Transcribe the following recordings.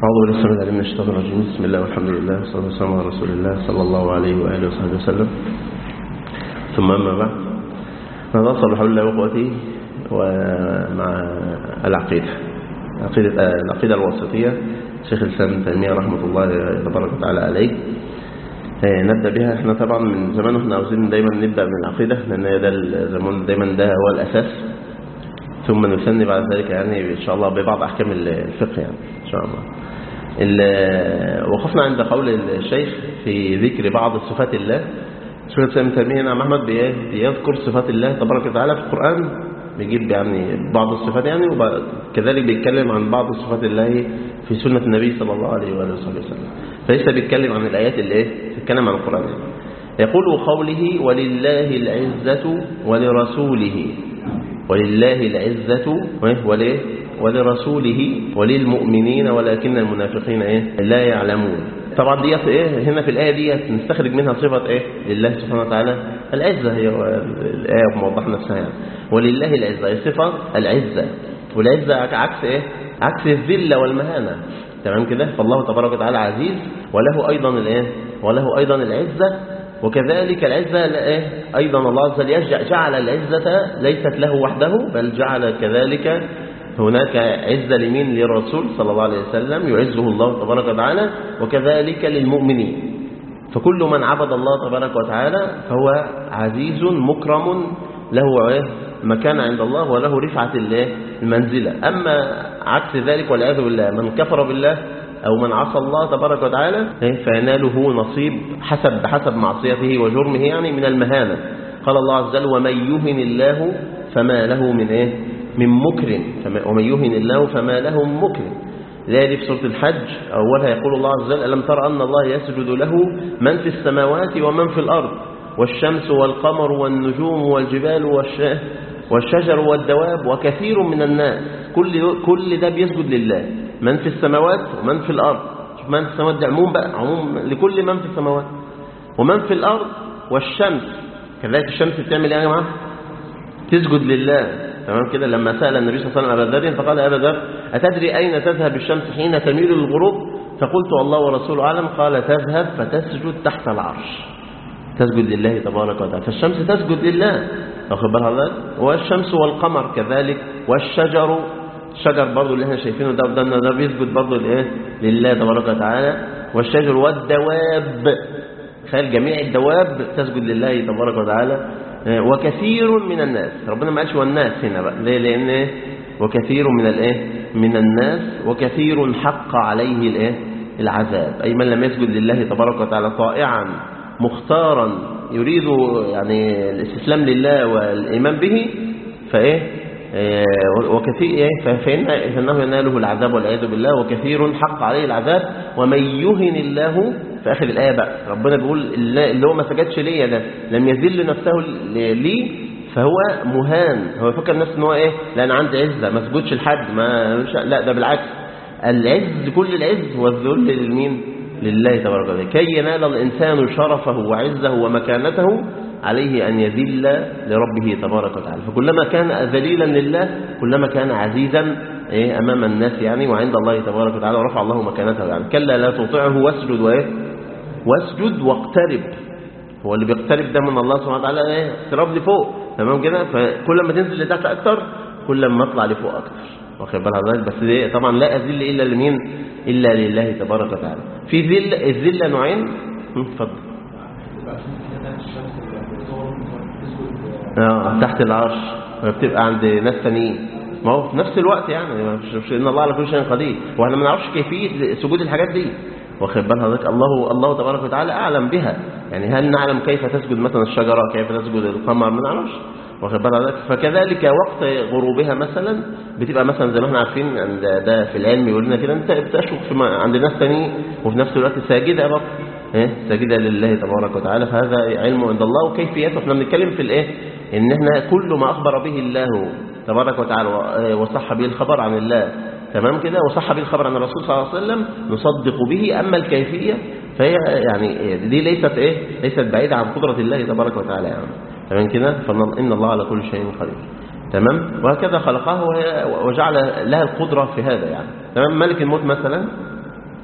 أعوذ بالله السميع العليم من الشيطان الرجيم بسم الله والحمد لله والصلاة والسلام على رسول الله صلى الله عليه وآله وصحبه وسلم ثم أما بعد نتصل بحول الله وقوته ومع العقيدة العقيدة, العقيدة الوسطية شيخ الإسلام ابن تيمية رحمة الله تبارك وتعالى عليه نبدأ بها احنا طبعا من زمان احنا عاوزين دايما نبدأ من العقيدة لأن ده الزمان دايما ده هو الأساس ثم نثني بعد ذلك يعني إن شاء الله ببعض أحكام الفقه يعني إن شاء الله وقفنا عند قول الشيخ في ذكر بعض صفات الله شيخ الإسلام ابن تيمية نعم أحمد بيذكر صفات الله تبارك وتعالى في القرآن بيجيب يعني بعض الصفات يعني وكذلك بيتكلم عن بعض صفات الله في سنة النبي صلى الله عليه وآله وسلم فليس بيتكلم عن الآيات اللي ايه بيتكلم عن القرآن يعني. يقول قوله ولله العزة ولرسوله ولله العزة وليه ولرسوله وللمؤمنين ولكن المنافقين ايه لا يعلمون طبعا ديت ايه هنا في الايه ديت نستخرج منها صفه ايه لله سبحانه وتعالى العزه هي الايه موضح نفسها يعني ولله العزه هي صفه العزه والعزه عكس ايه عكس الذله والمهانه تمام كده فالله تبارك وتعالى عزيز وله ايضا الايه وله ايضا العزه وكذلك العزة إيه؟ أيضا الله عز وجل جعل العزة ليست له وحده بل جعل كذلك هناك عزة لمين للرسول صلى الله عليه وسلم يعزه الله تبارك وتعالى وكذلك للمؤمنين فكل من عبد الله تبارك وتعالى فهو عزيز مكرم له مكان عند الله وله رفعة المنزلة أما عكس ذلك والعياذ بالله من كفر بالله أو من عصى الله تبارك وتعالى فيناله نصيب حسب بحسب معصيته وجرمه يعني من المهانة قال الله عز وجل ومن يهن الله فما له من إيه من مكرم ومن يهن الله فما له من مكرم ذلك في سورة الحج أولها يقول الله عز وجل ألم تر أن الله يسجد له من في السماوات ومن في الأرض والشمس والقمر والنجوم والجبال والشجر والدواب وكثير من الناس كل كل ده بيسجد لله من في السماوات ومن في الأرض شوف من في السماوات ده عموم بقى عموم لكل من في السماوات ومن في الأرض والشمس كذلك الشمس بتعمل ايه يا جماعه تسجد لله تمام كده لما سأل النبي صلى الله عليه وسلم أبا ذر فقال أبا ذر أتدري أين تذهب الشمس حين تميل للغروب فقلت الله ورسوله أعلم قال تذهب فتسجد تحت العرش تسجد لله تبارك وتعالى فالشمس تسجد لله واخد بال حضرتك والشمس والقمر كذلك والشجر الشجر برضه اللي احنا شايفينه ده قدامنا ده بيسجد برضه لايه لله تبارك وتعالى والشجر والدواب تخيل جميع الدواب تسجد لله تبارك وتعالى وكثير من الناس ربنا ما قالش والناس هنا بقى ليه لان وكثير من الايه من الناس وكثير حق عليه الايه العذاب اي من لم يسجد لله تبارك وتعالى طائعا مختارا يريد يعني الاستسلام لله والايمان به فايه وكثير فإن فإنه يناله العذاب والعياذ بالله وكثير حق عليه العذاب ومن يهن الله في آخر الآية بقى ربنا بيقول اللي هو ما سجدش ليا ده لم يذل نفسه لي فهو مهان هو فكر نفسه ان هو ايه لا انا عندي عزه ما اسجدش لحد ما لا ده بالعكس العز كل العز والذل للمين لله تبارك وتعالى كي ينال الانسان شرفه وعزه ومكانته عليه أن يذل لربه تبارك وتعالى فكلما كان ذليلا لله كلما كان عزيزا أمام الناس يعني وعند الله تبارك وتعالى ورفع الله مكانته يعني كلا لا تطعه واسجد وإيه واسجد واقترب هو اللي بيقترب ده من الله سبحانه وتعالى ايه اقتراب لفوق تمام كده فكل ما تنزل لتحت أكتر كل ما اطلع لفوق أكتر واخد بال حضرتك بس دي طبعا لا أذل إلا لمين إلا لله تبارك وتعالى في ذل الذلة نوعين اتفضل اه تحت العرش بتبقى عند ناس ثانيين ما هو في نفس الوقت يعني مش ان الله على كل شيء قدير واحنا ما نعرفش كيفيه سجود الحاجات دي واخد بال حضرتك الله الله تبارك وتعالى اعلم بها يعني هل نعلم كيف تسجد مثلا الشجره كيف تسجد القمر ما نعرفش واخد بال حضرتك فكذلك وقت غروبها مثلا بتبقى مثلا زي ما احنا عارفين عند ده في العلم يقول لنا كده انت بتشوف عند ناس ثانيين وفي نفس الوقت ساجده برضه ايه ساجده لله تبارك وتعالى فهذا علم عند الله وكيفيته احنا بنتكلم في الايه ان احنا كل ما اخبر به الله تبارك وتعالى وصح به الخبر عن الله تمام كده وصح به الخبر عن الرسول صلى الله عليه وسلم نصدق به اما الكيفيه فهي يعني دي ليست ايه ليست بعيده عن قدره الله تبارك وتعالى يعني تمام كده فان الله على كل شيء قدير تمام وهكذا خلقه وجعل لها القدره في هذا يعني تمام ملك الموت مثلا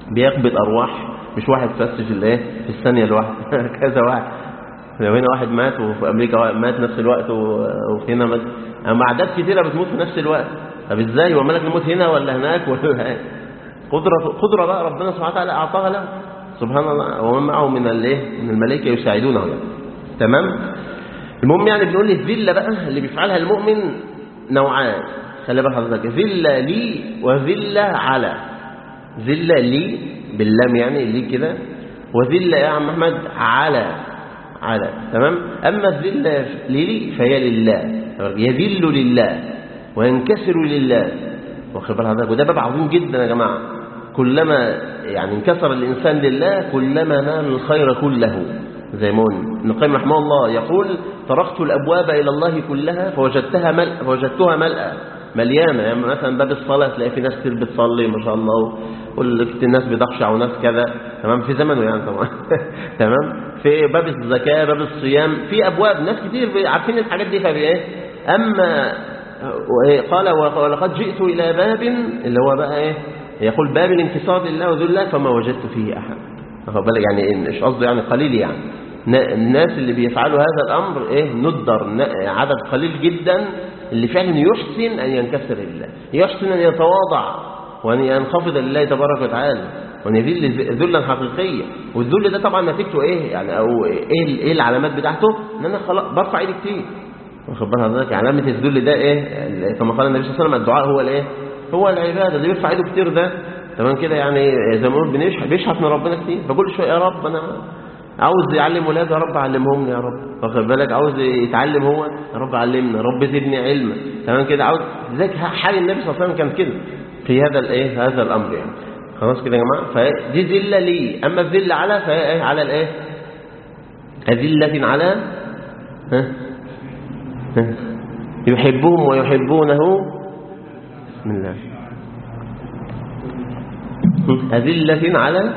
بيقبض ارواح مش واحد بس في الايه في الثانيه الواحده كذا واحد لو هنا واحد مات وفي امريكا واحد مات نفس الوقت و- وفي هنا مات اما اعداد كثيره بتموت في نفس الوقت طب ازاي هو ملك الموت هنا ولا هناك ولا قدره قدره بقى ربنا سبحانه وتعالى اعطاها له سبحان الله ومن معه من الايه من الملائكه يساعدونه يعني تمام المهم يعني بنقول الذله بقى اللي بيفعلها المؤمن نوعان خلي بالك حضرتك ذله لي وذله على ذله لي باللام يعني لي كده وذله يا عم احمد على على تمام اما الذله لي فهي لله يذل لله وينكسر لله واخد بال حضرتك وده باب عظيم جدا يا جماعه كلما يعني انكسر الانسان لله كلما نال الخير كله زي ما قلنا ابن القيم رحمه الله يقول طرقت الابواب الى الله كلها فوجدتها ملء فوجدتها ملأى مليانه يعني مثلا باب الصلاه تلاقي في ناس كتير بتصلي ما شاء الله والناس بتخشع وناس كذا تمام في زمنه يعني طبعا تمام في باب الزكاه باب الصيام في ابواب ناس كتير عارفين الحاجات دي فايه اما قال ولقد جئت الى باب اللي هو بقى ايه يقول باب الانكسار لله وذل الله فما وجدت فيه احد واخد بالك يعني مش قصده يعني قليل يعني الناس اللي بيفعلوا هذا الامر ايه ندر عدد قليل جدا اللي فعلا يحسن ان ينكسر لله يحسن ان يتواضع وان ينخفض لله تبارك وتعالى وان يذل ذلا حقيقيا والذل ده طبعا نتيجته ايه يعني او ايه ايه العلامات بتاعته ان انا خلاص برفع ايدي كتير واخد بال حضرتك علامه الذل ده ايه كما قال النبي صلى الله عليه وسلم الدعاء هو الايه هو العباده اللي بيرفع ايده كتير ده تمام كده يعني زي ما بنقول بنشحت بيشحت من ربنا كتير فكل شويه يا رب انا عاوز يعلم ولاده يا رب علمهم لي يا رب واخد بالك عاوز يتعلم هو يا رب علمنا يا رب زدني علما تمام كده عاوز ذاك حال النبي صلى الله عليه وسلم كان كده في هذا الايه هذا الامر يعني خلاص كده يا جماعه فدي ذله لي اما الذله على فهي ايه على الايه أذلة على ها ها يحبهم ويحبونه بسم الله أذلة على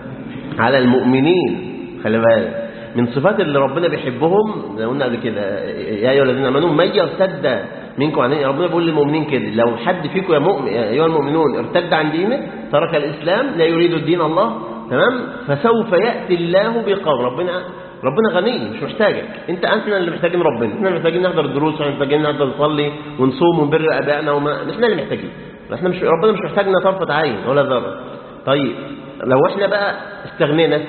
على المؤمنين خلي بالك من صفات اللي ربنا بيحبهم زي قلنا قبل كده يا ايها الذين امنوا من يرتد منكم عن ربنا بيقول للمؤمنين كده لو حد فيكم يا مؤمن يا ايها المؤمنون ارتد عن دينه ترك الاسلام لا يريد الدين الله تمام فسوف ياتي الله بقوم ربنا ربنا غني مش محتاجك انت احنا اللي محتاجين ربنا احنا اللي محتاجين نحضر الدروس احنا محتاجين نحضر نصلي ونصوم ونبر ابائنا وما احنا اللي محتاجين احنا مش ربنا مش محتاجنا طرفه عين ولا ذره طيب لو احنا بقى استغنينا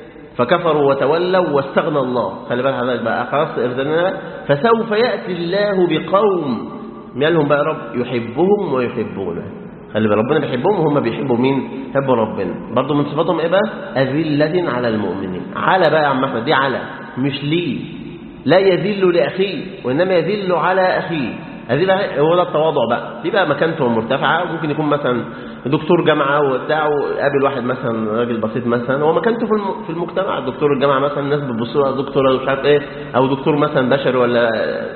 فكفروا وتولوا واستغنى الله خلي بالك حضرتك بقى خلاص ارزقنا فسوف ياتي الله بقوم مالهم بقى رب يحبهم ويحبونه خلي بالك ربنا بيحبهم وهم بيحبوا مين يحبوا ربنا برضه من صفاتهم ايه بقى اذله على المؤمنين على بقى يا عم احمد دي على مش ليه لا يذل لاخيه وانما يذل على اخيه هذه هو ده التواضع بقى دي بقى مكانته مرتفعه ممكن يكون مثلا دكتور جامعه وبتاع وقابل واحد مثلا راجل بسيط مثلا هو مكانته في في المجتمع دكتور الجامعه مثلا الناس بتبص له دكتور مش عارف ايه او دكتور مثلا بشري ولا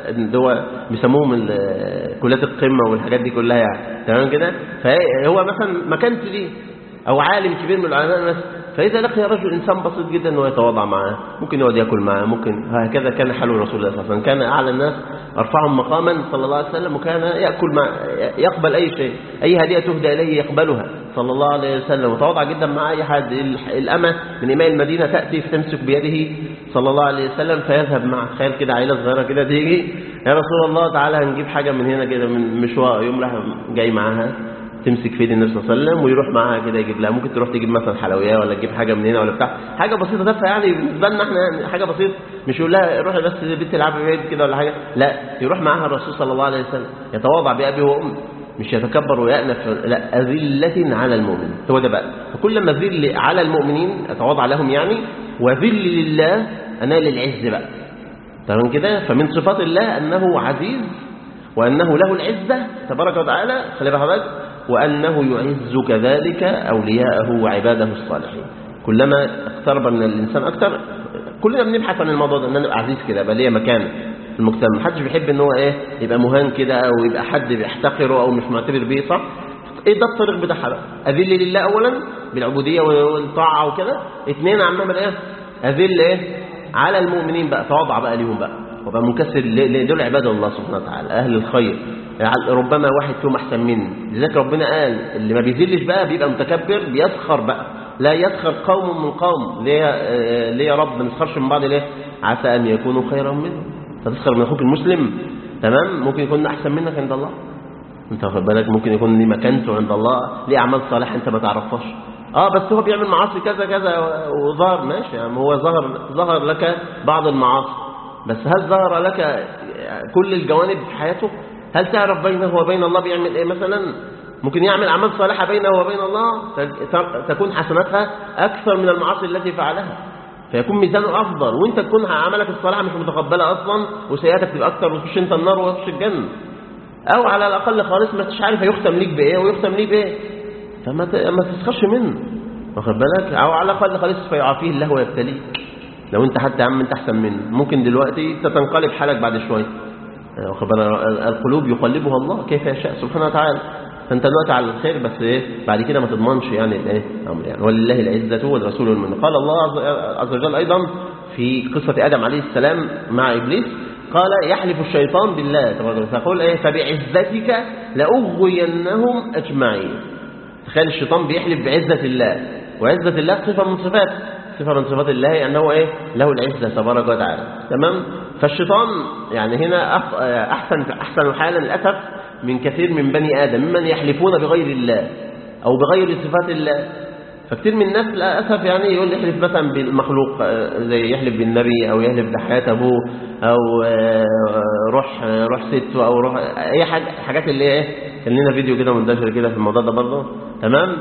هو بيسموهم كليات القمه والحاجات دي كلها يعني تمام كده فهو مثلا مكانته دي او عالم كبير من العلماء مثلا فإذا لقي رجل إنسان بسيط جدا أنه يتواضع معه ممكن يقعد يأكل معه ممكن هكذا كان حال رسول الله صلى الله عليه وسلم كان أعلى الناس أرفعهم مقاما صلى الله عليه وسلم وكان يأكل مع يقبل أي شيء أي هدية تهدى إليه يقبلها صلى الله عليه وسلم وتواضع جدا مع أي حد الأمة من إماء المدينة تأتي فتمسك بيده صلى الله عليه وسلم فيذهب معه تخيل كده عيلة صغيرة كده تيجي يا رسول الله تعالى هنجيب حاجة من هنا كده من مشوار يوم راح جاي معاها تمسك في ايد النبي صلى الله عليه وسلم ويروح معاها كده يجيب لها ممكن تروح تجيب مثلا حلويات ولا تجيب حاجه من هنا ولا بتاع حاجه بسيطه تافهه يعني بالنسبه لنا احنا يعني حاجه بسيطه مش يقول لها روحي بس البيت تلعبي بعيد كده ولا حاجه لا يروح معاها الرسول صلى الله عليه وسلم يتواضع بابي وامي مش يتكبر ويأنف لا أذلة على المؤمن هو ده بقى فكل ما ذل على المؤمنين أتواضع لهم يعني وذل لله أنال العز بقى تمام كده فمن صفات الله أنه عزيز وأنه له العزة تبارك وتعالى خلي بالك وأنه يعز كذلك أولياءه وعباده الصالحين كلما اقترب من الإنسان أكثر كلنا بنبحث عن الموضوع ده ان انا ابقى عزيز كده ابقى ليا مكان في المجتمع محدش بيحب ان هو ايه يبقى مهان كده او يبقى حد بيحتقره او مش معتبر بيه صح ايه ده الطريق بتاعها بقى اذل لله اولا بالعبوديه والطاعه وكده اثنين عمال ايه اذل ايه على المؤمنين بقى تواضع بقى ليهم بقى وبقى منكسر دول عباد الله سبحانه وتعالى اهل الخير ربما واحد فيهم احسن مني لذلك ربنا قال اللي ما بيذلش بقى بيبقى متكبر بيسخر بقى لا يسخر قوم من قوم ليه آه، ليه يا رب ما نسخرش من بعض ليه عسى ان يكونوا خيرا منهم تسخر من اخوك المسلم تمام ممكن يكون احسن منك عند الله انت واخد بالك ممكن يكون ليه مكانته عند الله ليه اعمال صالحه انت ما تعرفهاش اه بس هو بيعمل معاصي كذا كذا وظهر ماشي يعني هو ظهر ظهر لك بعض المعاصي بس هل ظهر لك كل الجوانب في حياته هل تعرف بينه وبين الله بيعمل ايه مثلا ممكن يعمل اعمال صالحه بينه وبين الله ت- تكون حسناتها اكثر من المعاصي التي فعلها فيكون ميزانه افضل وانت تكون عملك الصالحه مش متقبله اصلا وسيئاتك تبقى اكثر وتخش انت النار وتخش الجنه او على الاقل خالص ما تش عارف هيختم ليك بايه ويختم ليه بايه فما ت- ما تسخرش منه واخد بالك او على الاقل خالص فيعافيه الله ويبتليك لو انت حتى يا عم انت احسن منه ممكن دلوقتي تتنقلب حالك بعد شويه واخد بالك القلوب يقلبها الله كيف يشاء سبحانه وتعالى فانت دلوقتي على الخير بس ايه بعد كده ما تضمنش يعني الايه الامر يعني ولله العزه والرسول المؤمن قال الله عز- عز وجل ايضا في قصه ادم عليه السلام مع ابليس قال يحلف الشيطان بالله تبارك وتعالى فقول ايه فبعزتك لاغوينهم اجمعين تخيل الشيطان بيحلف بعزه الله وعزه الله صفه من صفاته صفه من صفات الله انه ايه له العزه تبارك وتعالى تمام فالشيطان يعني هنا أخ- احسن احسن حالا للاسف من كثير من بني ادم ممن يحلفون بغير الله او بغير صفات الله فكتير من الناس للاسف يعني يقول يحلف مثلا بالمخلوق آه، زي يحلف بالنبي او يحلف بحياه ابوه او آه، روح آه، روح سته او روح اي حاجه حاجات اللي هي ايه كان لنا فيديو كده منتشر كده في الموضوع ده برضه تمام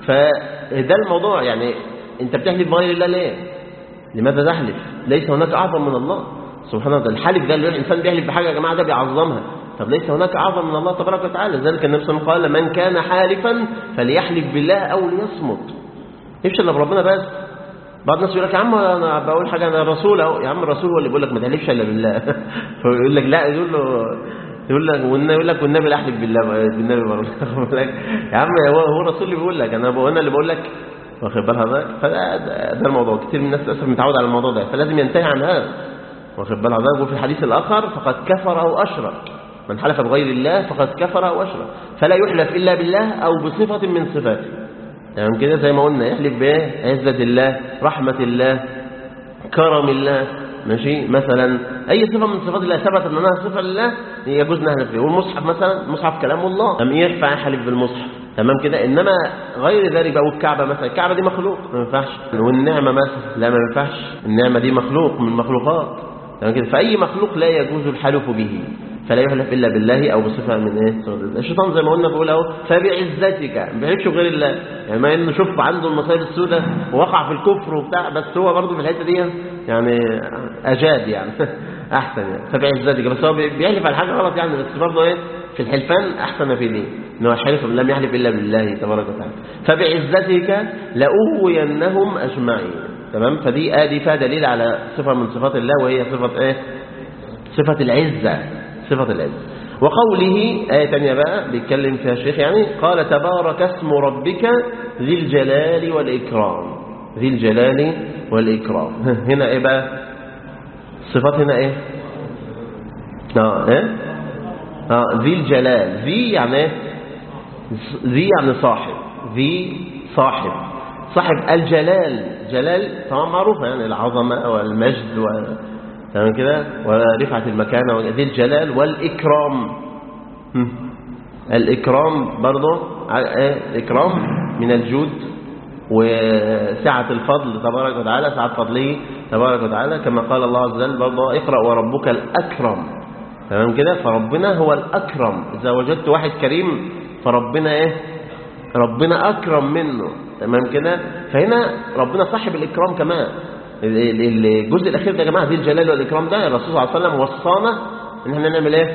فده الموضوع يعني انت بتحلف بغير الله ليه لماذا تحلف ليس هناك اعظم من الله سبحانه وتعالى الحلف ده اللي الانسان بيحلف بحاجه يا جماعه ده بيعظمها طب ليس هناك اعظم من الله تبارك وتعالى لذلك النبي صلى الله عليه وسلم قال من كان حالفا فليحلف بالله او ليصمت يفشل الا بربنا بس بعض الناس يقول لك يا عم انا بقول حاجه انا رسول اهو يا عم الرسول هو اللي بيقول لك ما تحلفش الا بالله فيقول لك لا يقول له يقول لك والنبي يقول لك والنبي لا احلف بالله بالنبي برضه يقول لك يا عم هو هو الرسول اللي بيقول لك انا انا اللي بقول لك واخد بال حضرتك فده ده, ده الموضوع كتير من الناس للاسف متعود على الموضوع ده فلازم ينتهي عن هذا واخد بال حضرتك وفي الحديث الاخر فقد كفر او اشرك من حلف بغير الله فقد كفر او اشرك فلا يحلف الا بالله او بصفه من صفاته تمام كده زي ما قلنا يحلف بايه عزه الله رحمه الله كرم الله ماشي مثلا اي صفه من صفات الله ثبت انها صفه لله يجوز نحلف فيها والمصحف مثلا المصحف كلام الله لم ينفع يحلف بالمصحف تمام كده انما غير ذلك بقى والكعبه مثلا الكعبه دي مخلوق ما ينفعش والنعمه مثلا لا ما ينفعش النعمه دي مخلوق من المخلوقات تمام كده فاي مخلوق لا يجوز الحلف به فلا يحلف الا بالله او بصفه من ايه صفات الله. الشيطان زي ما قلنا بيقول اهو فبعزتك ما بيحلفش بغير الله يعني ما انه شوف عنده المصايب السوداء ووقع في الكفر وبتاع بس هو برضه في الحته دي يعني اجاد يعني احسن يعني فبعزتك بس هو بيحلف على حاجه غلط يعني بس برضه ايه في الحلفان احسن ما في دين ان هو حلف لم يحلف الا بالله تبارك وتعالى فبعزتك لاغوينهم اجمعين تمام فدي ادي فيها دليل على صفه من صفات الله وهي صفه ايه صفه العزه صفه العزه وقوله آية تانية بقى بيتكلم فيها الشيخ يعني قال تبارك اسم ربك ذي الجلال والإكرام ذي الجلال والإكرام هنا إيه بقى صفات هنا إيه آه إيه آه ذي الجلال ذي يعني إيه ذي يعني صاحب ذي صاحب صاحب الجلال جلال طبعا معروفة يعني العظمة والمجد و... تمام كده ورفعة المكانة ذي الجلال والإكرام هم. الإكرام برضه ع- إيه؟ الإكرام من الجود وسعة الفضل تبارك وتعالى سعة فضله تبارك وتعالى كما قال الله عز وجل برضه اقرأ وربك الأكرم تمام كده فربنا هو الأكرم إذا وجدت واحد كريم فربنا إيه ربنا أكرم منه تمام كده فهنا ربنا صاحب الإكرام كمان ال- ال- الجزء الأخير ده يا جماعة ذي الجلال والإكرام ده الرسول صلى الله عليه وسلم وصانا إن احنا نعمل إيه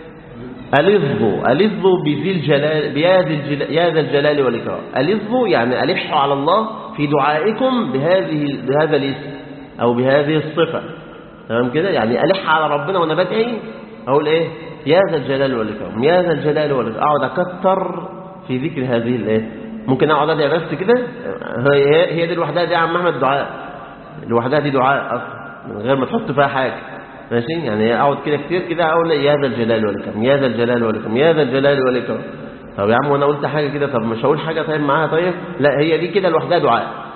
ألظوا ألظوا بذي الجلال بيا ذي الجلال, يا ذا الجلال والإكرام ألظوا يعني ألحوا على الله في دعائكم بهذه بهذا الاسم أو بهذه الصفة تمام كده يعني ألح على ربنا وأنا بدعي أقول إيه يا ذا الجلال والإكرام يا ذا الجلال والإكرام أقعد أكتر في ذكر هذه الإيه ممكن أقعد أدعي بس كده هي هي دي لوحدها دي يا عم أحمد دعاء لوحدها دي دعاء أصلا من غير ما تحط فيها حاجة ماشي يعني اقعد كده كتير كده اقول يا ذا الجلال والاكرام يا ذا الجلال والاكرام يا ذا الجلال والاكرام طب يا عم وانا قلت حاجه كده طب مش هقول حاجه طيب معاها طيب لا هي دي كده لوحدها دعاء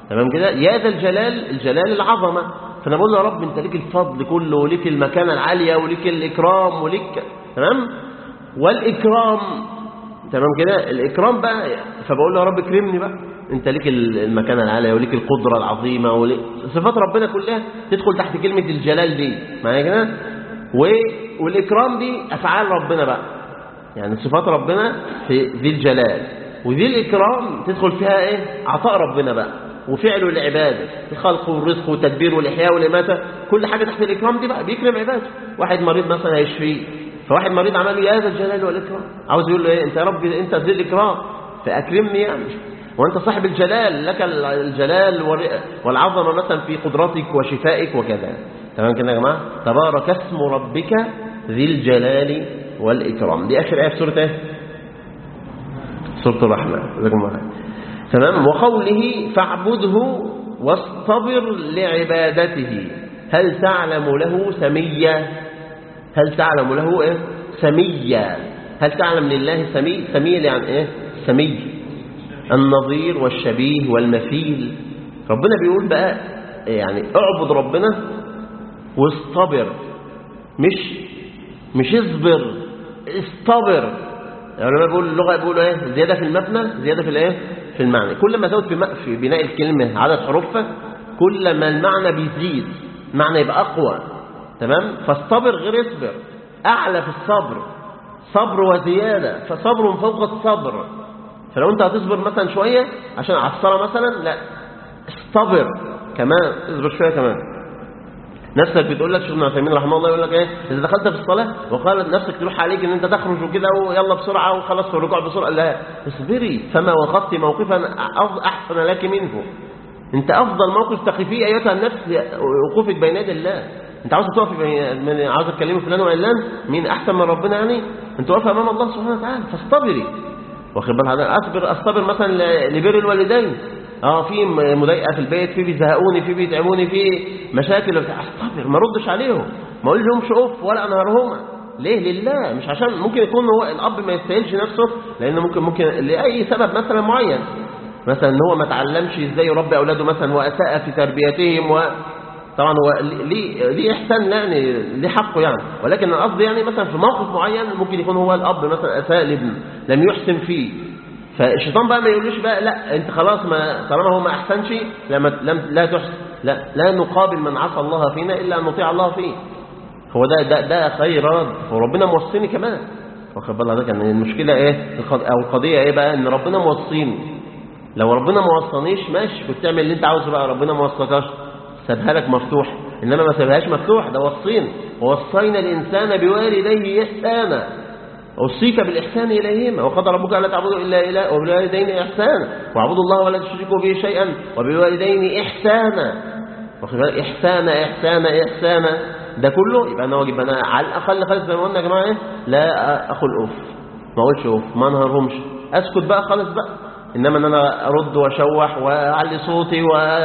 تمام كده يا ذا الجلال الجلال العظمة فأنا بقول له يا رب أنت ليك الفضل كله وليك المكانة العالية وليك الإكرام وليك تمام والإكرام تمام كده الإكرام بقى فبقول له يا رب اكرمني بقى أنت ليك المكانة العالية وليك القدرة العظيمة وليك صفات ربنا كلها تدخل تحت كلمة الجلال دي معايا كده و- والإكرام دي أفعال ربنا بقى يعني صفات ربنا في ذي الجلال وذي الإكرام تدخل فيها إيه عطاء ربنا بقى وفعله العبادة الخلق والرزق والتدبير والإحياء والإماتة كل حاجة تحت الإكرام دي بقى بيكرم عباده واحد مريض مثلا هيشفيه فواحد مريض عمل له يا ذا الجلال والإكرام عاوز يقول له إيه أنت يا رب أنت ذي الإكرام فأكرمني يعني وأنت صاحب الجلال لك الجلال والر- والعظمة مثلا في قدرتك وشفائك وكذا تمام كده يا جماعة تبارك اسم ربك ذي الجلال والإكرام دي آخر آية في سورة إيه؟ سورة الرحمن جزاكم الله خير. تمام وقوله فاعبده واصطبر لعبادته هل تعلم له سميا هل تعلم له ايه سميا هل تعلم لله سمي سمي يعني ايه سمي النظير والشبيه والمثيل ربنا بيقول بقى يعني اعبد ربنا واصطبر مش مش اصبر اصطبر العلماء بيقولوا اللغه بيقولوا ايه زياده في المبنى زياده في الايه في المعنى كل ما زود في, م- في بناء الكلمه عدد حروفها كل ما المعنى بيزيد المعنى يبقى اقوى تمام فاصطبر غير اصبر اعلى في الصبر صبر وزياده فصبر فوق الصبر فلو انت هتصبر مثلا شويه عشان على الصلاه مثلا لا اصطبر كمان اصبر شويه كمان نفسك بتقول لك شيخنا عثيمين رحمه الله يقول لك ايه اذا دخلت في الصلاه وقالت نفسك تروح عليك ان انت تخرج وكده ويلا بسرعه وخلاص في الركوع بسرعه لا اصبري فما وقفت موقفا أف- احسن لك منه انت افضل موقف تقفيه ايتها النفس وقوفك بين يدي الله انت عاوز تقف بين- من عاوز تكلمي فلان وعلان مين احسن من ربنا يعني انت واقفه امام الله سبحانه وتعالى فاصطبري واخد بالك حضرتك؟ اصبر اصطبر مثلا ل- لبر الوالدين اه في م- مضايقه في البيت في بيزهقوني في بيتعبوني في مشاكل وبتاع اصطبر ما ردش عليهم ما اقول لهمش اوف ولا انهارهما ليه لله مش عشان ممكن يكون هو الاب ما يستاهلش نفسه لان ممكن ممكن لاي سبب مثلا معين مثلا ان هو ما اتعلمش ازاي يربي اولاده مثلا واساء في تربيتهم و طبعا هو ليه ليه احسان يعني ليه حقه يعني ولكن القصد يعني مثلا في موقف معين ممكن يكون هو الاب مثلا اساء لابنه لم يحسن فيه فالشيطان بقى ما يقولوش بقى لا انت خلاص ما طالما هو ما احسنش لما لم لا تحسن لا لا نقابل من عصى الله فينا الا ان نطيع الله فيه هو ده ده ده خيرات وربنا موصيني كمان واخد بالك ده كان المشكله ايه القض- او القضيه ايه بقى ان ربنا موصيني لو ربنا ما وصانيش ماشي كنت تعمل اللي انت عاوزه بقى ربنا ما وصاكش سابها لك مفتوح انما ما سابهاش مفتوح ده وصينا ووصينا الانسان بوالديه احسانا اوصيك بالاحسان اليهما وقضى ربك الا تعبدوا الا اله وبالوالدين احسانا واعبدوا الله ولا تشركوا به شيئا وبالوالدين احسانا واخد بالك احسانا احسانا احسانا ده كله يبقى انا واجب انا على الاقل خالص زي ما قلنا يا جماعه ايه لا اخل اوف ما اقولش اوف ما انهارهمش اسكت بقى خالص بقى انما ان انا ارد واشوح واعلي صوتي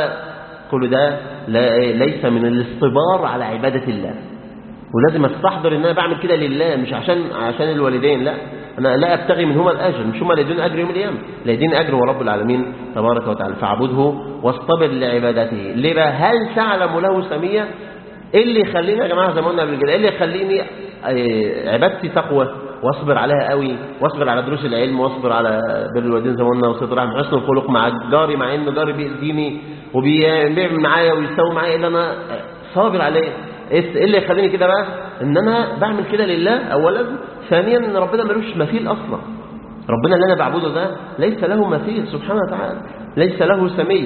وكل ده لا ليس من الاصطبار على عباده الله ولازم استحضر ان انا بعمل كده لله مش عشان عشان الوالدين لا انا لا ابتغي منهما الاجر مش هما اللي يدون اجر يوم القيامه اللي يدين اجر هو رب العالمين تبارك وتعالى فاعبده واصطبر لعبادته ليه بقى هل تعلم له سميا ايه اللي يخليني يا جماعه زي ما قلنا قبل كده ايه اللي يخليني آه، عبادتي تقوى واصبر عليها قوي واصبر على دروس العلم واصبر على بر الوالدين زي ما قلنا وصله رحم حسن الخلق مع جاري مع ان جاري بيأذيني وبيعمل معايا ويسوي معايا اللي انا صابر عليه ايه اللي يخليني كده بقى ان انا بعمل كده لله اولا ثانيا ان ربنا ملوش مثيل اصلا ربنا اللي انا بعبده ده ليس له مثيل سبحانه وتعالى ليس له سمي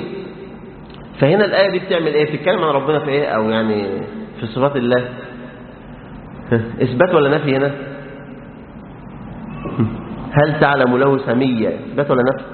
فهنا الايه دي بتعمل ايه بتتكلم عن ربنا في ايه او يعني في صفات الله اثبات ولا نفي هنا هل تعلم له سميا اثبات ولا نفي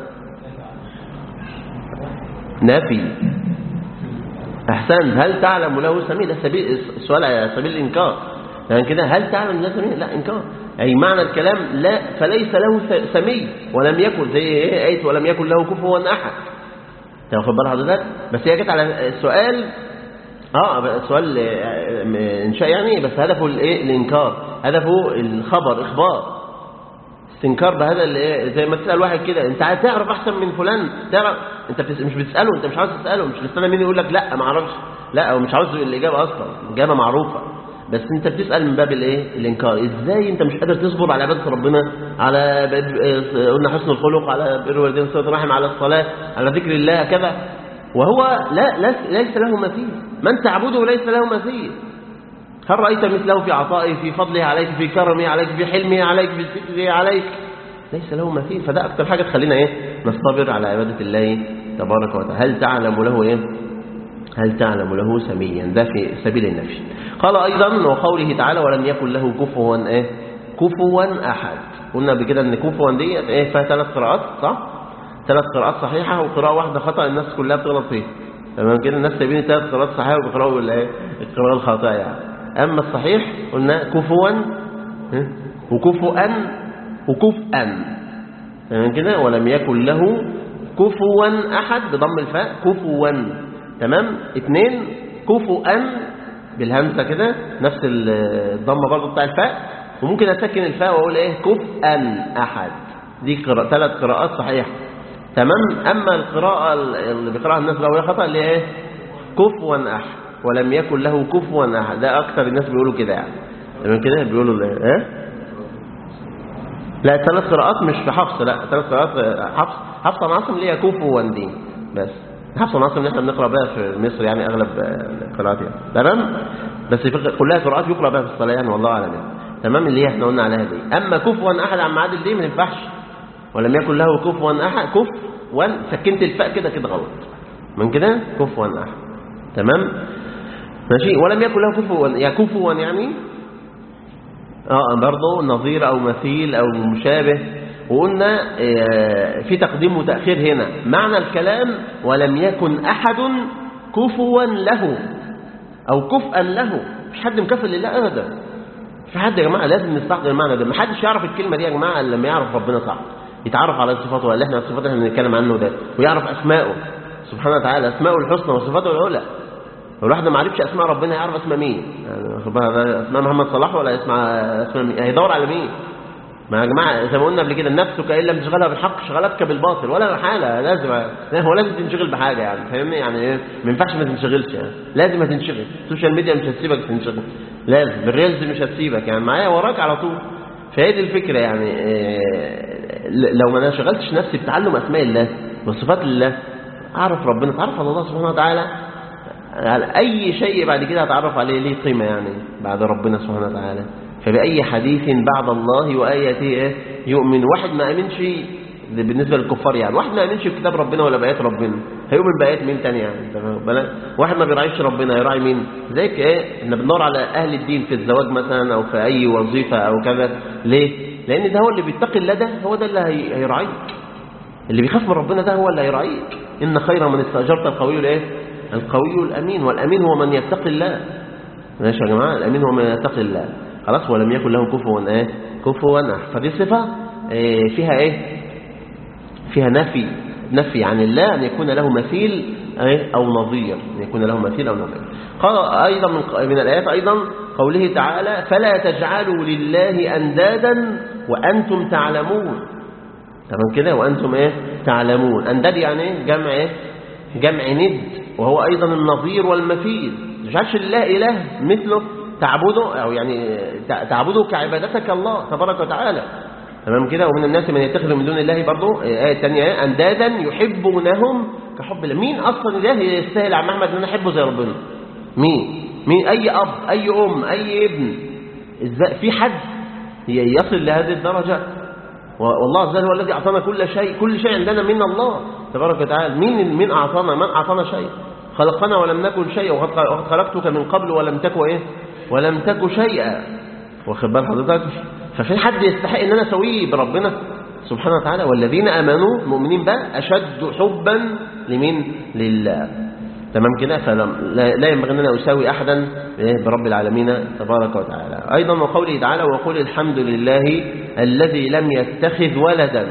نفي احسن هل تعلم له سميا ده سبيل السؤال على سبيل الانكار يعني كده هل تعلم له سميا لا انكار اي معنى الكلام لا فليس له س- سمي ولم يكن زي ايه ايه ولم يكن له كفوا احد تاخد بال حضرتك بس هي جت على السؤال اه سؤال آه، انشاء يعني بس هدفه الايه الانكار هدفه الخبر اخبار استنكار بهذا اللي ايه زي ما تسال واحد كده انت عايز تعرف احسن من فلان تعرف انت بتس... مش بتساله انت مش عاوز تساله مش مستني مين يقول لك لا ما اعرفش لا هو مش عاوز الاجابه اصلا الاجابه معروفه بس انت بتسال من باب الايه الانكار ازاي انت مش قادر تصبر على عباده ربنا على ب- قلنا حسن الخلق على بر والدين صله الرحم على الصلاه على ذكر الله كذا وهو لا ليس- ليس له مثيل من تعبده ليس له مثيل هل رأيت مثله في عطائه في فضله عليك في كرمه عليك في حلمه عليك في ستره عليك ليس له مثيل فده أكثر حاجة تخلينا إيه نصطبر على عبادة الله تبارك وتعالى هل تعلم له إيه هل تعلم له سميا ده في سبيل النفي قال أيضا وقوله تعالى ولم يكن له كفوا إيه كفوا أحد قلنا بكده إن كفوا دي إيه فيها ثلاث قراءات صح ثلاث قراءات صحيحة وقراءة واحدة خطأ الناس كلها بتغلط فيها تمام كده الناس سايبين ثلاث قراءات صحيحة وبيقرأوا الايه القراءة الخاطئة يعني أما الصحيح قلنا كفوا ها؟ وكفؤا وكفءا تمام كده ولم يكن له كفوا أحد بضم الفاء كفوا تمام اثنين كفؤا بالهمزة كده نفس الضمة برضو بتاع الفاء وممكن أسكن الفاء وأقول إيه كفءا أحد دي قراءة ثلاث قراءات صحيحة تمام أما القراءة اللي بيقرأها الناس لو هي خطأ اللي هي إيه كفوا أحد ولم يكن له كفوا أحد ده أكثر الناس بيقولوا كده يعني تمام كده بيقولوا ال- إيه لا ثلاث قراءات مش في حفص لا ثلاث قراءات حفص حفص عن عاصم اللي هي كفوا دي بس حفص عن عاصم اللي احنا بنقرا بها في مصر يعني اغلب آه، القراءات يعني تمام بس في كلها قراءات يقرا بها في الصلاه يعني والله اعلم يعني. تمام اللي هي احنا قلنا عليها دي اما كفوا احد عن معادل دي ما ينفعش ولم يكن له كفوا احد كفوا سكنت الفاء كده كده غلط من كده كفوا احد تمام ماشي ولم يكن له كفوا يا كفوا يعني اه برضه نظير او مثيل او مشابه وقلنا آه، في تقديم وتأخير هنا معنى الكلام ولم يكن أحد كفوا له أو كفءا له مش حد مكفل لله أبدا في حد يا جماعة لازم نستحضر المعنى ده ما حدش يعرف الكلمة دي يا جماعة إلا لما يعرف ربنا صح يتعرف على صفاته اللي احنا الصفات اللي احنا بنتكلم عنه ده ويعرف أسماءه سبحانه وتعالى أسماءه الحسنى وصفاته العلى الواحد ما عرفش اسماء ربنا يعرف اسماء مين يعني واخد بالك ده اسماء محمد صلاح ولا اسمع اسماء مين هيدور على مين ما يا جماعه زي ما قلنا قبل كده نفسك ان لم تشغلها بالحق شغلتك بالباطل ولا حاله لازم لا هو لازم تنشغل بحاجه يعني فاهمني يعني ايه ما ينفعش ما تنشغلش يعني لازم هتنشغل السوشيال ميديا مش هتسيبك تنشغل لازم الريلز مش هتسيبك يعني معايا وراك على طول فهي دي الفكره يعني إيه لو ما انا شغلتش نفسي بتعلم اسماء الله وصفات الله اعرف ربنا تعرف على الله سبحانه وتعالى على أي شيء بعد كده هتعرف عليه ليه قيمة يعني بعد ربنا سبحانه وتعالى فبأي حديث بعد الله وآياته إيه؟ يؤمن واحد ما أمنش ده بالنسبة للكفار يعني واحد ما أمنش بكتاب ربنا ولا بآيات ربنا هيؤمن بآيات مين تاني يعني تمام؟ بلا- واحد ما بيراعيش ربنا يراعي مين زيك إيه احنا بندور على أهل الدين في الزواج مثلا أو في أي وظيفة أو كذا ليه لأن ده هو اللي بيتقي الله ده هو ده اللي هي- هيراعيك اللي بيخاف من ربنا ده هو اللي هيراعيك إن خير من استأجرت القوي الايه القوي الأمين والأمين هو من يتقي الله ماشي يا جماعة الأمين هو من يتقي الله خلاص ولم يكن له كفوا ايه كفوا أحد فدي صفة إيه فيها ايه فيها نفي نفي عن الله أن يكون له مثيل إيه؟ أو نظير أن يكون له مثيل أو نظير قال أيضا من, من الآيات أيضا قوله تعالى فلا تجعلوا لله أندادا وأنتم تعلمون تمام كده وأنتم إيه تعلمون أنداد يعني إيه جمع إيه جمع ند وهو أيضا النظير والمثيل ما تجعلش لله إله مثله تعبده أو يعني تع- تعبده كعبادتك الله تبارك وتعالى تمام كده ومن الناس من يتخذ من دون الله برضه آية تانية إيه؟ أندادا يحبونهم كحب الله مين أصلا إله يستاهل عم أحمد إن أنا أحبه زي ربنا مين مين أي أب أي أم أي ابن إزاي في حد يصل لهذه الدرجة والله عز وجل هو الذي أعطانا كل شيء كل شيء عندنا من الله تبارك وتعالى مين مين أعطانا من أعطانا شيء خلقنا ولم نكن شيئا وقد وقد خلقتك من قبل ولم تكن إيه ولم تكن شيئا واخد بال حضرتك ففي حد يستحق ان انا اسويه بربنا سبحانه وتعالى والذين امنوا المؤمنين بقى اشد حبا لمين لله تمام كده فلا لا لا ينبغي ان انا اساوي احدا إيه؟ برب العالمين تبارك وتعالى ايضا وقوله تعالى وقل الحمد لله الذي لم يتخذ ولدا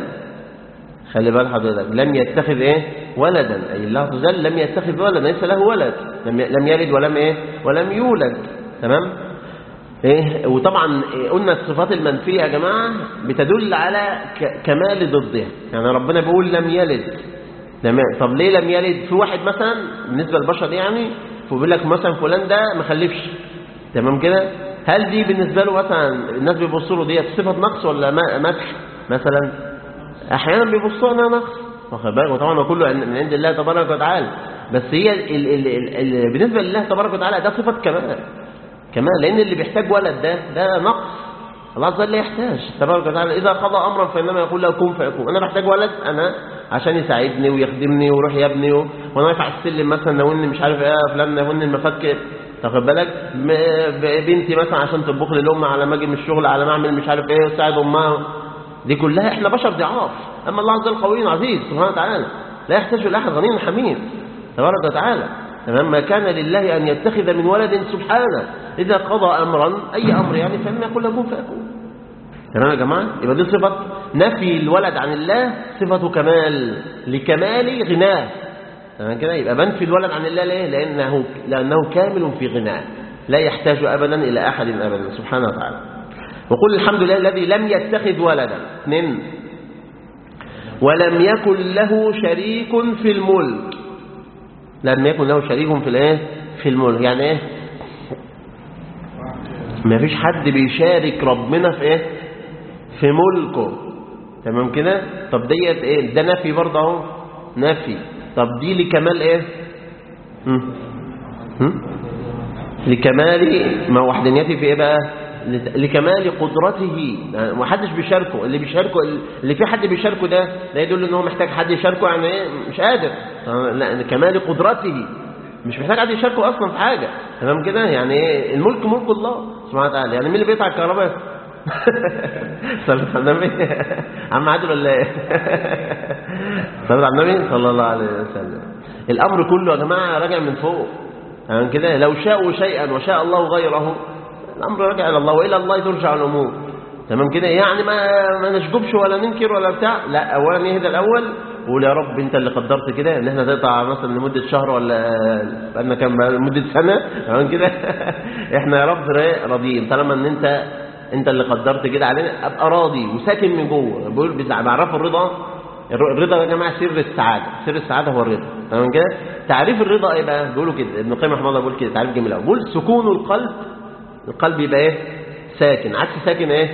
خلي بال حضرتك لم يتخذ ايه ولدا اي الله عز وجل لم يتخذ ولدا ليس له ولد لم لم يلد ولم ايه ولم يولد تمام ايه وطبعا إيه قلنا الصفات المنفيه يا جماعه بتدل على ك- كمال ضدها يعني ربنا بيقول لم يلد تمام طب ليه لم يلد في واحد مثلا بالنسبه للبشر يعني فبيقول لك مثلا فلان ده ما خلفش تمام كده هل دي بالنسبه له مثلا الناس بيبصوا له ديت صفه نقص ولا م- مدح مثلا احيانا بيبصوا انها نقص واخد بالك وطبعا هو كله عن- من عند الله تبارك وتعالى بس هي ال ال ال ال بالنسبه لله تبارك وتعالى ده صفه كمال كمان لان اللي بيحتاج ولد ده ده نقص الله عز وجل لا يحتاج تبارك وتعالى اذا قضى امرا فانما يقول له كن فيكون انا بحتاج ولد انا عشان يساعدني ويخدمني ويروح يبني و- وانا واقف على السلم مثلا ناولني مش عارف ايه يا فلان ناولني المفك تاخد بالك م- ب- بنتي مثلا عشان تطبخ لي الام على ما اجي من الشغل على ما اعمل مش عارف ايه وتساعد امها دي كلها احنا بشر ضعاف اما الله عز وجل قوي عزيز سبحانه وتعالى لا يحتاج الى احد غني حميد تبارك وتعالى تمام ما كان لله ان يتخذ من ولد سبحانه اذا قضى امرا اي امر يعني فانما يقول له كن فيكون تمام يا جماعه يبقى دي صفه نفي الولد عن الله صفه كمال لكمال غناه تمام كده يبقى بنفي الولد عن الله ليه لانه لانه كامل في غناه لا يحتاج ابدا الى احد ابدا سبحانه وتعالى وقل الحمد لله الذي لم يتخذ ولدا اثنين ولم يكن له شريك في الملك لم يكن له شريك في الايه في الملك يعني ايه ما فيش حد بيشارك ربنا في ايه في ملكه تمام كده طب ديت ايه ده نفي برضه اهو نفي طب دي لكمال ايه هم؟ هم؟ لكمال ما وحدانيته في ايه بقى لت- لكمال قدرته ما حدش بيشاركه اللي بيشاركه اللي في حد بيشاركه ده ده يدل ان هو محتاج حد يشاركه يعني ايه مش قادر آه، لا لكمال قدرته مش محتاج حد يشاركه اصلا في حاجه تمام كده يعني ايه الملك ملك الله سبحانه وتعالى يعني مين اللي بيقطع الكهرباء صلى على النبي عم عادل ولا ايه صلى على النبي صلى الله عليه وسلم الامر كله يا جماعه راجع من فوق تمام كده لو شاءوا شيئا وشاء الله غيره الامر راجع الى الله والى الله ترجع الامور تمام كده يعني ما ما نشجبش ولا ننكر ولا بتاع لا اولا يهدى الاول وقول يا رب انت اللي قدرت كده ان احنا نقطع مثلا لمده شهر ولا بقالنا كام بقى لمده سنه تمام كده احنا يا رب راضيين طالما ان انت انت اللي قدرت كده علينا ابقى راضي وساكن من جوه بقول بعرف الرضا الر- الرضا يا جماعه سر السعاده سر السعاده هو الرضا تمام كده تعريف الرضا ايه بقى بيقولوا كده ابن القيم رحمه الله بيقول كده تعريف جميل قوي بيقول سكون القلب القلب يبقى ايه ساكن عكس ساكن ايه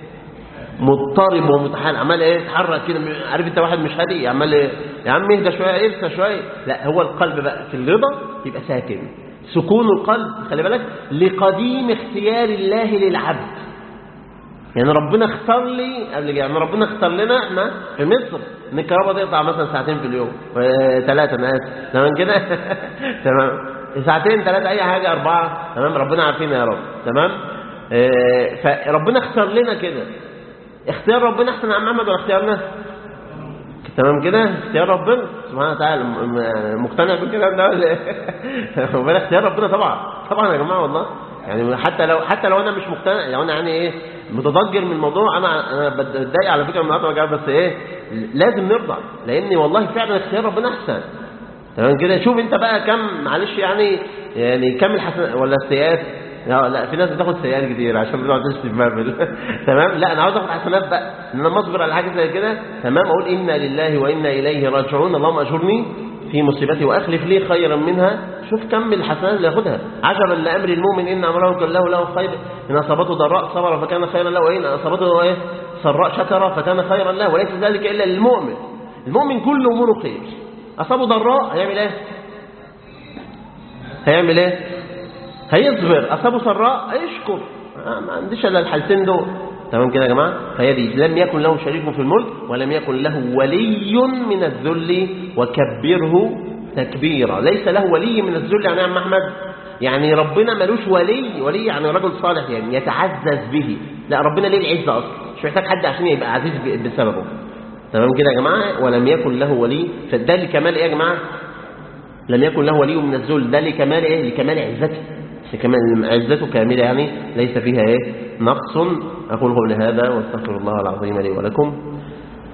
مضطرب ومتحال عمال ايه يتحرك كده عارف انت واحد مش هادي عمال ايه يا عم اهدى شويه ارسى شويه لا هو القلب بقى في الرضا يبقى ساكن سكون القلب خلي بالك لقديم اختيار الله للعبد يعني ربنا اختار لي قبل كده يعني ربنا اختار لنا احنا في مصر ان الكهرباء تقطع مثلا ساعتين في اليوم ثلاثه انا اسف تمام كده تمام ساعتين ثلاثه اي حاجه اربعه تمام ربنا عارفين يا رب تمام اه فربنا اختار لنا كده اختيار ربنا احسن يا عم محمد ولا اختيارنا تمام كده اختيار ربنا سبحانه وتعالى م- م- مقتنع بالكلام ده ولا ايه ربنا اختيار ربنا طبعا طبعا يا جماعه والله يعني حتى لو حتى لو انا مش مقتنع لو انا يعني ايه متضجر من الموضوع انا انا بتضايق على فكره من النهارده بس ايه لازم نرضى لان والله فعلا اختيار ربنا احسن تمام كده شوف انت بقى كم معلش يعني يعني كم الحسنات ولا السيئات لا لا في ناس بتاخد سيئات كتير عشان بتقعد تشتم مقبل تمام لا انا عاوز اخد حسنات بقى ان انا مصبر على حاجه زي كده تمام اقول انا لله وانا اليه راجعون اللهم اجرني في مصيبتي واخلف لي خيرا منها شوف كم الحسنات اللي ياخدها عجبا لامر المؤمن ان امره كله له خير ان اصابته ضراء صبر فكان خيرا له وان اصابته ايه سراء شكر فكان خيرا له وليس ذلك الا للمؤمن المؤمن كل اموره خير اصابه ضراء هيعمل ايه هيعمل ايه هيصبر اصابه سراء هيشكر آه، ما عنديش الا الحالتين دول تمام كده يا جماعه فهي دي لم يكن له شريك في الملك ولم يكن له ولي من الذل وكبره تكبيرا ليس له ولي من الذل يعني يا عم احمد يعني ربنا ملوش ولي ولي يعني رجل صالح يعني يتعزز به لا ربنا ليه العزه اصلا مش محتاج حد عشان يبقى عزيز ب- بسببه تمام كده يا جماعه ولم يكن له ولي فده لكمال ايه يا جماعه لم يكن له ولي من الذل ده لكمال ايه لكمال عزته لكمال عزته كامله يعني ليس فيها ايه نقص اقول قولي هذا واستغفر الله العظيم لي ولكم